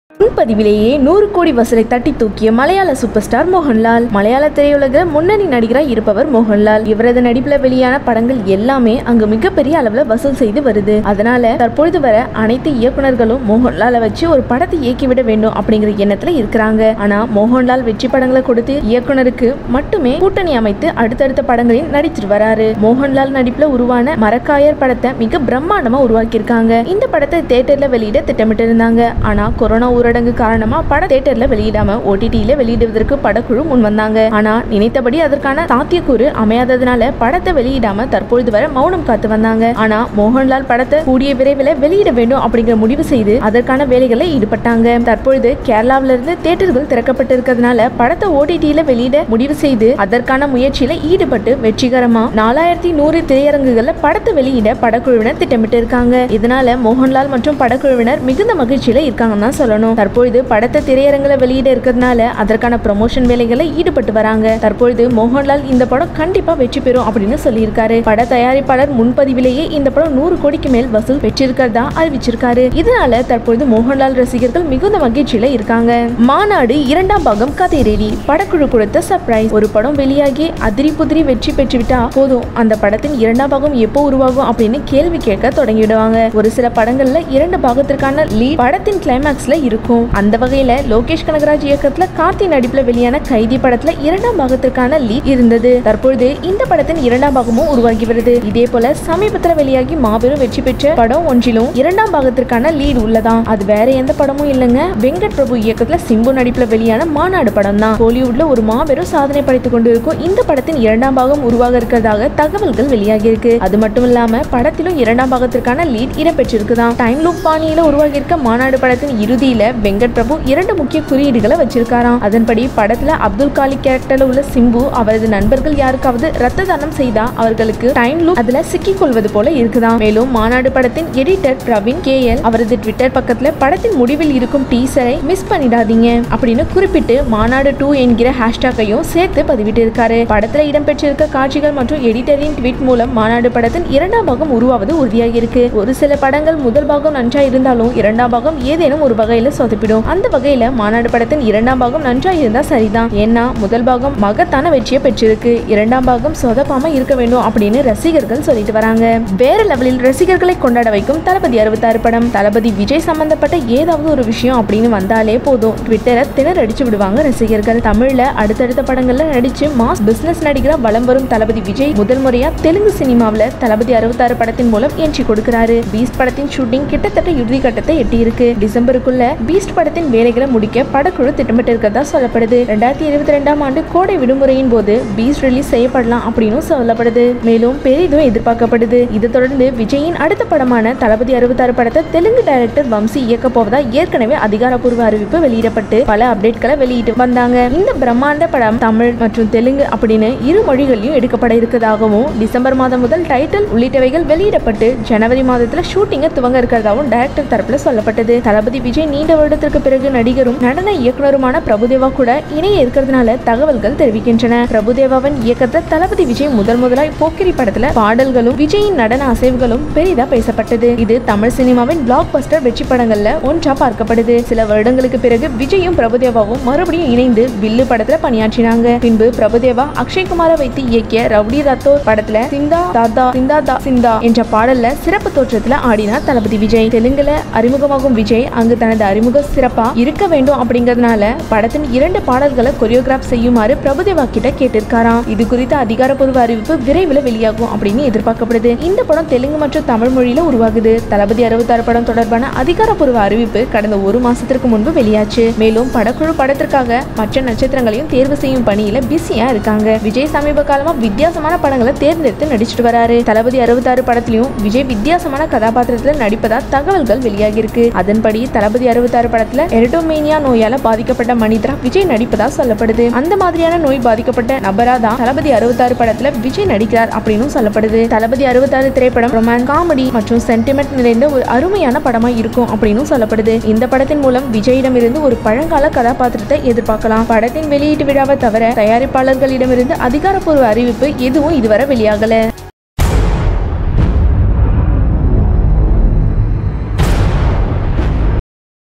முன்பதிவிலேயே நூறு கோடி வசூலை தட்டி தூக்கிய மலையாள சூப்பர் ஸ்டார் மோகன்லால் மலையாள திரையுலக முன்னணி நடிகராய் இருப்பவர் மோகன்லால் இவரது நடிப்புல வெளியான படங்கள் எல்லாமே அங்கு மிகப்பெரிய அளவுல வசூல் செய்து வருது அதனால தற்பொழுது வர அனைத்து இயக்குனர்களும் மோகன்லாலை வச்சு ஒரு படத்தை இயக்கிவிட வேண்டும் அப்படிங்கிற எண்ணத்துல இருக்கிறாங்க ஆனா மோகன்லால் வெற்றி படங்களை கொடுத்து இயக்குனருக்கு மட்டுமே கூட்டணி அமைத்து அடுத்தடுத்த படங்களில் நடிச்சிட்டு வராரு மோகன்லால் நடிப்புல உருவான மரக்காயர் படத்தை மிக பிரம்மாண்டமா உருவாக்கியிருக்காங்க இந்த படத்தை தியேட்டர்ல வெளியிட திட்டமிட்டு இருந்தாங்க ஆனா கொரோனா ஊரடங்கு காரணமா படம் தியேட்டர்ல வெளியிடாம ஓடிடியில வெளியிடுவதற்கு படக்குழு முன் வந்தாங்க ஆனா நினைத்தபடி அதற்கான சாத்தியக்கூறு அமையாததுனால படத்தை வெளியிடாம தற்பொழுது வரை மௌனம் காத்து வந்தாங்க ஆனா மோகன்லால் படத்தை கூடிய விரைவில் வெளியிட வேண்டும் அப்படிங்கிற முடிவு செய்து அதற்கான வேலைகளில் ஈடுபட்டாங்க தற்பொழுது கேரளாவில இருந்து தியேட்டர்கள் திறக்கப்பட்டிருக்கிறதுனால படத்தை ஓடிடியில வெளியிட முடிவு செய்து அதற்கான முயற்சியில ஈடுபட்டு வெற்றிகரமா நாலாயிரத்தி நூறு திரையரங்குகள்ல படத்தை வெளியிட படக்குழுவினர் திட்டமிட்டு இருக்காங்க இதனால மோகன்லால் மற்றும் படக்குழுவினர் மிகுந்த மகிழ்ச்சியில இருக்காங்கன்னு தான் சொல்லணும் தற்பொழுது படத்தை திரையரங்குல வெளியிட இருக்கிறதுனால அதற்கான ப்ரமோஷன் வேலைகளை ஈடுபட்டு வராங்க தற்பொழுது மோகன்லால் இந்த படம் கண்டிப்பா வெற்றி பெறும் அப்படின்னு சொல்லியிருக்காரு பட தயாரிப்பாளர் முன்பதிவிலேயே இந்த படம் நூறு கோடிக்கு மேல் வசூல் பெற்றிருக்கிறதா அறிவிச்சிருக்காரு இதனால தற்பொழுது மோகன்லால் ரசிகர்கள் மிகுந்த மகிழ்ச்சியில இருக்காங்க மாநாடு இரண்டாம் பாகம் கதை ரெடி படக்குழு கொடுத்த சர்ப்ரைஸ் ஒரு படம் வெளியாகி அதிரி புதிரி வெற்றி பெற்றுவிட்டா போதும் அந்த படத்தின் இரண்டாம் பாகம் எப்போ உருவாகும் அப்படின்னு கேள்வி கேட்க தொடங்கிடுவாங்க ஒரு சில படங்கள்ல இரண்டு பாகத்திற்கான லீட் படத்தின் கிளைமேக்ஸ்ல இருக்கும் அந்த வகையில லோகேஷ் கனகராஜ் இயக்கத்துல கார்த்தி நடிப்புல வெளியான கைதி படத்துல இரண்டாம் பாகத்திற்கான லீட் இருந்தது தற்பொழுது இந்த படத்தின் இரண்டாம் பாகமும் உருவாகி வருது இதே போல சமீபத்துல வெளியாகி மாபெரும் வெற்றி பெற்ற படம் ஒன்றிலும் இரண்டாம் பாகத்திற்கான லீட் உள்ளதா அது வேற எந்த படமும் இல்லைங்க வெங்கட் பிரபு இயக்கத்துல சிம்பு நடிப்புல வெளியான மாநாடு படம் தான் ஹாலிவுட்ல ஒரு மாபெரும் சாதனை படைத்துக் கொண்டு இருக்கும் இந்த படத்தின் இரண்டாம் பாகம் உருவாக இருக்கிறதாக தகவல்கள் வெளியாகி இருக்கு அது மட்டும் இல்லாம படத்திலும் இரண்டாம் பாகத்திற்கான லீட் இடம்பெற்றிருக்குதான் டைம் லூப் பாணியில உருவாகி இருக்க மாநாடு படத்தின் இறுதியில வெங்கட் பிரபு இரண்டு முக்கிய குறியீடுகளை வச்சிருக்காராம் அதன்படி படத்துல அப்துல் காலி கேரக்டர்ல உள்ள சிம்பு அவரது நண்பர்கள் யாருக்காவது ரத்த தானம் செய்தா அவர்களுக்கு டைம் லூப் அதுல சிக்கிக் கொள்வது போல இருக்குதாம் மேலும் மாநாடு படத்தின் எடிட்டர் பிரவீன் கே எல் அவரது ட்விட்டர் பக்கத்துல படத்தின் முடிவில் இருக்கும் டீசரை மிஸ் பண்ணிடாதீங்க அப்படின்னு குறிப்பிட்டு மாநாடு டூ என்கிற ஹேஷ்டாக்கையும் சேர்த்து பதிவிட்டு இருக்காரு படத்துல இடம்பெற்றிருக்க காட்சிகள் மற்றும் எடிட்டரின் ட்வீட் மூலம் மாநாடு படத்தின் இரண்டாம் பாகம் உருவாவது உறுதியாகி இருக்கு ஒரு சில படங்கள் முதல் பாகம் நன்றா இருந்தாலும் இரண்டாம் பாகம் ஏதேனும் ஒரு வகையில சொதப்பிடும் அந்த வகையில மாநாடு படத்தின் இரண்டாம் பாகம் நன்றா இருந்தா சரிதான் ஏன்னா முதல் பாகம் மகத்தான வெற்றியை பெற்றிருக்கு இரண்டாம் பாகம் சொதப்பாம இருக்க வேண்டும் அப்படின்னு ரசிகர்கள் சொல்லிட்டு வராங்க வேற லெவலில் ரசிகர்களை கொண்டாட வைக்கும் தளபதி அறுபத்தாறு படம் தளபதி விஜய் சம்பந்தப்பட்ட ஏதாவது ஒரு விஷயம் அப்படின்னு வந்தாலே போதும் ட்விட்டரை திணறடிச்சு விடுவாங்க ரசிகர்கள் தமிழ்ல அடுத்தடுத்த படங்கள்ல நடிச்சு மாஸ் பிசினஸ் நடிகரா வலம் வரும் தளபதி விஜய் முதல் முறையா தெலுங்கு சினிமாவுல தளபதி அறுபத்தாறு படத்தின் மூலம் என்ட்ரி கொடுக்கிறாரு பீஸ்ட் படத்தின் ஷூட்டிங் கிட்டத்தட்ட இறுதி கட்டத்தை எட்டி இருக்கு டிசம்பருக்குள்ள பீஸ்ட் படத்தின் வேலைகளை முடிக்க படக்குழு திட்டமிட்டு இருக்கிறதா சொல்லப்படுது ரெண்டாயிரத்தி இருபத்தி ரெண்டாம் ஆண்டு கோடை விடுமுறையின் போது பீஸ்ட் ரிலீஸ் செய்யப்படலாம் அப்படின்னு சொல்லப்படுது மேலும் பெரிதும் எதிர்பார்க்கப்படுது இதை தொடர்ந்து விஜயின் அடுத்த படமான தளபதி அறுபத்தாறு படத்தை தெலுங்கு டைரக்டர் வம்சி இயக்க போவதா ஏற்கனவே அதிகாரப்பூர்வ அறிவிப்பு வெளியிடப்பட்டு பல அப்டேட்களை வெளியிட்டு வந்தாங்க இந்த பிரம்மாண்ட படம் தமிழ் மற்றும் தெலுங்கு அப்படின்னு இரு மொழிகளிலும் எடுக்கப்பட இருக்கிறதாகவும் டிசம்பர் மாதம் முதல் டைட்டில் உள்ளிட்டவைகள் வெளியிடப்பட்டு ஜனவரி மாதத்துல ஷூட்டிங்கை துவங்க இருக்கிறதாகவும் டைரக்டர் தரப்புல சொல்லப்பட்டது தளபதி விஜய் நீண்ட வருடத்திற்கு பிறகு நடிகரும் நடன இயக்குனருமான பிரபுதேவா கூட இணைய இருக்கிறதுனால தகவல்கள் தெரிவிக்கின்றன பிரபுதேவாவின் இயக்கத்தை தளபதி விஜய் முதல் முதலாய் போக்கிரி படத்துல பாடல்களும் விஜயின் நடன அசைவுகளும் பெரிதா பேசப்பட்டது இது தமிழ் சினிமாவின் பிளாக் பஸ்டர் வெற்றி படங்கள்ல ஒன்றா பார்க்கப்படுது சில வருடங்களுக்கு பிறகு விஜயும் பிரபுதேவாவும் மறுபடியும் இணைந்து வில்லு படத்துல பணியாற்றினாங்க பின்பு பிரபுதேவா அக்ஷய்குமாரை வைத்து இயக்கிய ரவுடி ரத்தோர் படத்துல சிந்தா தாதா சிந்தா தா சிந்தா என்ற பாடல்ல சிறப்பு தோற்றத்துல ஆடினார் தளபதி விஜய் தெலுங்குல அறிமுகமாகும் விஜய் அங்கு தனது அறிமுக சிறப்பா இருக்க வேண்டும் அப்படிங்கறதுனால படத்தின் இரண்டு பாடல்களை கொரியோகிராஃப் செய்யுமாறு பிரபுதேவா கிட்ட கேட்டிருக்காராம் இது குறித்த அதிகாரப்பூர்வ அறிவிப்பு விரைவில் வெளியாகும் அப்படின்னு எதிர்பார்க்கப்படுது இந்த படம் தெலுங்கு மற்றும் தமிழ் மொழியில உருவாகுது தளபதி அறுபத்தாறு படம் தொடர்பான அதிகாரப்பூர்வ அறிவிப்பு கடந்த ஒரு மாசத்திற்கு முன்பு வெளியாச்சு மேலும் படக்குழு படத்திற்காக மற்ற நட்சத்திரங்களையும் தேர்வு செய்யும் பணியில பிஸியா இருக்காங்க விஜய் சமீப காலமா வித்தியாசமான படங்களை தேர்ந்தெடுத்து நடிச்சிட்டு வராரு தளபதி அறுபத்தாறு படத்திலையும் விஜய் வித்தியாசமான கதாபாத்திரத்துல நடிப்பதா தகவல்கள் வெளியாகி இருக்கு அதன்படி தளபதி அறுபத்தாறு படத்துல எரட்டோமேனியா நோயால பாதிக்கப்பட்ட மனிதரா விஜய் நடிப்பதா சொல்லப்படுது அந்த மாதிரியான நோய் பாதிக்கப்பட்ட நபரா தான் தளபதி அறுபத்தாறு படத்துல விஜய் நடிக்கிறார் அப்படின்னு சொல்லப்படுது தளபதி அறுபத்தாறு திரைப்படம் ரொமான் காமெடி மற்றும் சென்டிமெண்ட் நிறைந்த ஒரு அருமையான படமா இருக்கும் அப்படின்னு சொல்லப்படுது இந்த படத்தின் மூலம் விஜயிடமிருந்து ஒரு பழங்கால கதாபாத்திரத்தை எதிர்பார்க்கலாம் படத்தின் வெளியீட்டு விழாவை தவிர தயாரிப்பாளர்களிடமிருந்து அதிகாரப்பூர்வ அறிவிப்பு எதுவும் இதுவரை வெளியாகல